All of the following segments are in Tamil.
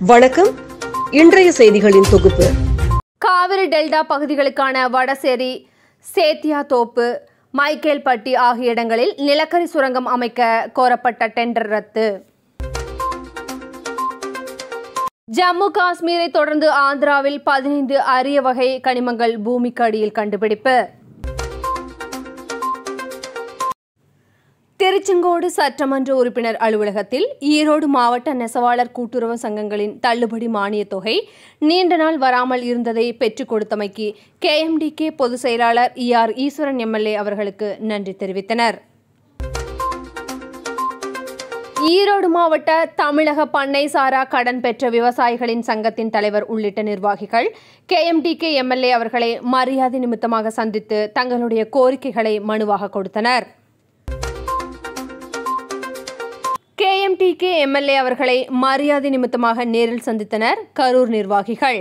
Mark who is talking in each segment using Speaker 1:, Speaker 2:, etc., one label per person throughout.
Speaker 1: வணக்கம் இன்றைய செய்திகளின் தொகுப்பு
Speaker 2: காவிரி டெல்டா பகுதிகளுக்கான வடசேரி சேத்தியாத்தோப்பு மைக்கேல்பட்டி ஆகிய இடங்களில் நிலக்கரி சுரங்கம் அமைக்க கோரப்பட்ட டெண்டர் ரத்து ஜம்மு காஷ்மீரை தொடர்ந்து ஆந்திராவில் பதினைந்து அரிய வகை கனிமங்கள் பூமிக்கு அடியில் கண்டுபிடிப்பு திருச்செங்கோடு சட்டமன்ற உறுப்பினர் அலுவலகத்தில் ஈரோடு மாவட்ட நெசவாளர் கூட்டுறவு சங்கங்களின் தள்ளுபடி மானியத் தொகை நீண்ட நாள் வராமல் இருந்ததை பெற்றுக் கொடுத்தமைக்கு கேஎம்டிகே பொதுச் செயலாளர் இ ஆர் ஈஸ்வரன் எம்எல்ஏ அவர்களுக்கு நன்றி தெரிவித்தனர் ஈரோடு மாவட்ட தமிழக பண்ணை சாரா கடன் பெற்ற விவசாயிகளின் சங்கத்தின் தலைவர் உள்ளிட்ட நிர்வாகிகள் கேஎம்டிகே எம்எல்ஏ அவர்களை மரியாதை நிமித்தமாக சந்தித்து தங்களுடைய கோரிக்கைகளை மனுவாக கொடுத்தனர் கேஎம்டிகே எம்எல்ஏ அவர்களை மரியாதை நிமித்தமாக நேரில் சந்தித்தனர் கரூர் நிர்வாகிகள்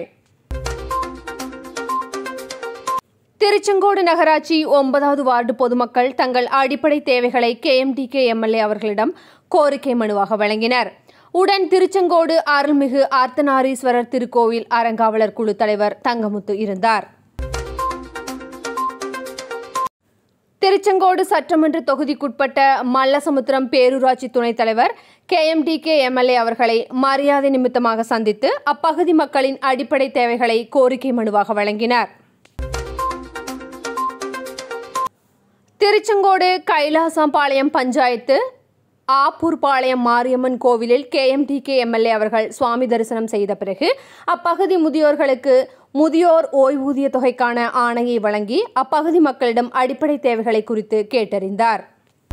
Speaker 2: திருச்செங்கோடு நகராட்சி ஒன்பதாவது வார்டு பொதுமக்கள் தங்கள் அடிப்படை தேவைகளை கேஎம்டிகே எம்எல்ஏ அவர்களிடம் கோரிக்கை மனுவாக வழங்கினர் உடன் திருச்செங்கோடு அருள்மிகு அர்த்தநாரீஸ்வரர் திருக்கோவில் அறங்காவலர் குழு தலைவர் தங்கமுத்து இருந்தார் திருச்செங்கோடு சட்டமன்ற தொகுதிக்குட்பட்ட மல்லசமுத்திரம் பேரூராட்சி துணைத் தலைவர் கேஎம்டிகே எம்எல்ஏ அவர்களை மரியாதை நிமித்தமாக சந்தித்து அப்பகுதி மக்களின் அடிப்படை தேவைகளை கோரிக்கை மனுவாக வழங்கினார் திருச்செங்கோடு கைலாசம்பாளையம் பஞ்சாயத்து ஆப்பூர்பாளையம் மாரியம்மன் கோவிலில் கேஎம்டிகே எம்எல்ஏ அவர்கள் சுவாமி தரிசனம் செய்த பிறகு அப்பகுதி முதியோர்களுக்கு முதியோர் ஓய்வூதிய தொகைக்கான ஆணையை வழங்கி அப்பகுதி மக்களிடம் அடிப்படை தேவைகளை குறித்து கேட்டறிந்தார்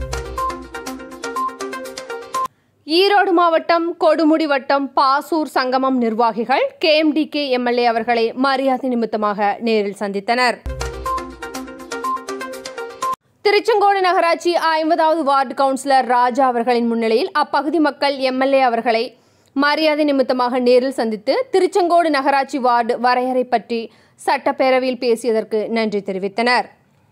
Speaker 2: ஈரோடு மாவட்டம் கொடுமுடி வட்டம் பாசூர் சங்கமம் நிர்வாகிகள் கேஎம்டிகே எம்எல்ஏ அவர்களை மரியாதை நிமித்தமாக நேரில் சந்தித்தனர் திருச்செங்கோடு நகராட்சி ஐம்பதாவது வார்டு கவுன்சிலர் ராஜா அவர்களின் முன்னிலையில் அப்பகுதி மக்கள் எம்எல்ஏ அவர்களை மரியாதை நிமித்தமாக நேரில் சந்தித்து திருச்செங்கோடு நகராட்சி வார்டு வரையறை பற்றி சட்டப்பேரவையில் பேசியதற்கு நன்றி தெரிவித்தனர்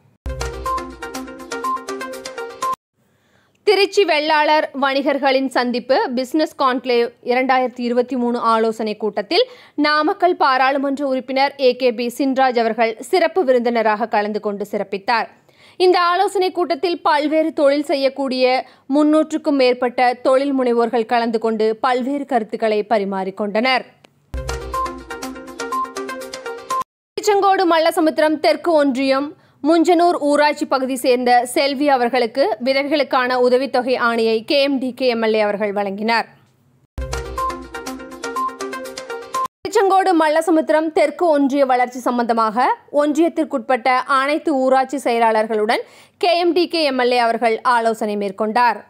Speaker 2: திருச்சி வெள்ளாளர் வணிகர்களின் சந்திப்பு பிசினஸ் கான்க்ளேவ் இரண்டாயிரத்தி இருபத்தி மூணு ஆலோசனை கூட்டத்தில் நாமக்கல் பாராளுமன்ற உறுப்பினர் ஏ கே பி சின்ராஜ் அவர்கள் சிறப்பு விருந்தினராக கலந்து கொண்டு சிறப்பித்தார் இந்த ஆலோசனை கூட்டத்தில் பல்வேறு தொழில் செய்யக்கூடிய முன்னூற்றுக்கும் மேற்பட்ட தொழில் முனைவோர்கள் கலந்து கொண்டு பல்வேறு கருத்துக்களை பரிமாறிக்கொண்டனர் திருச்செங்கோடு மல்லசமுத்திரம் தெற்கு ஒன்றியம் முஞ்சனூர் ஊராட்சி பகுதி சேர்ந்த செல்வி அவர்களுக்கு விதவைகளுக்கான உதவித்தொகை ஆணையை கேஎம்டிகே எம்எல்ஏ அவர்கள் வழங்கினார் திருச்செங்கோடு மல்லசமுத்திரம் தெற்கு ஒன்றிய வளர்ச்சி சம்பந்தமாக ஒன்றியத்திற்குட்பட்ட அனைத்து ஊராட்சி செயலாளர்களுடன் கேஎம்டிகே எம்எல்ஏ அவர்கள் ஆலோசனை மேற்கொண்டார்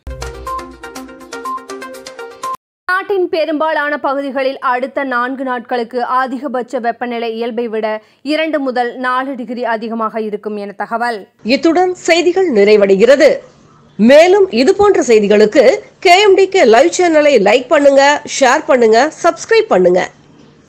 Speaker 2: நாட்டின் பெரும்பாலான பகுதிகளில் அடுத்த நான்கு நாட்களுக்கு அதிகபட்ச வெப்பநிலை இயல்பை விட இரண்டு முதல் நாலு டிகிரி அதிகமாக இருக்கும் என தகவல்
Speaker 1: இத்துடன் செய்திகள் நிறைவடைகிறது மேலும் இது போன்ற செய்திகளுக்கு கேஎம்டிகே லைவ் சேனலை லைக் பண்ணுங்க ஷேர் பண்ணுங்க சப்ஸ்கிரைப் பண்ணுங்க